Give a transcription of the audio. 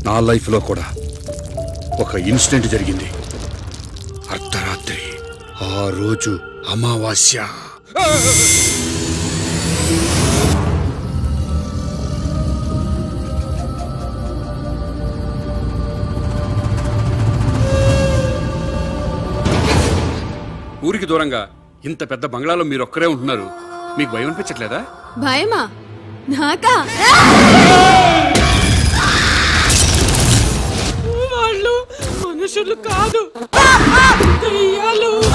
నా లైఫ్లో కూడా ఒక ఇన్సిడెంట్ జరిగింది అర్ధరాత్రి ఆ రోజు అమావాస్య ఊరికి దూరంగా ఇంత పెద్ద బంగ్లాలో మీరు ఒక్కరే ఉంటున్నారు మీకు భయం అనిపించట్లేదా భయమా నాకా వాళ్ళు మనుషులు కాదు దెయ్యాలు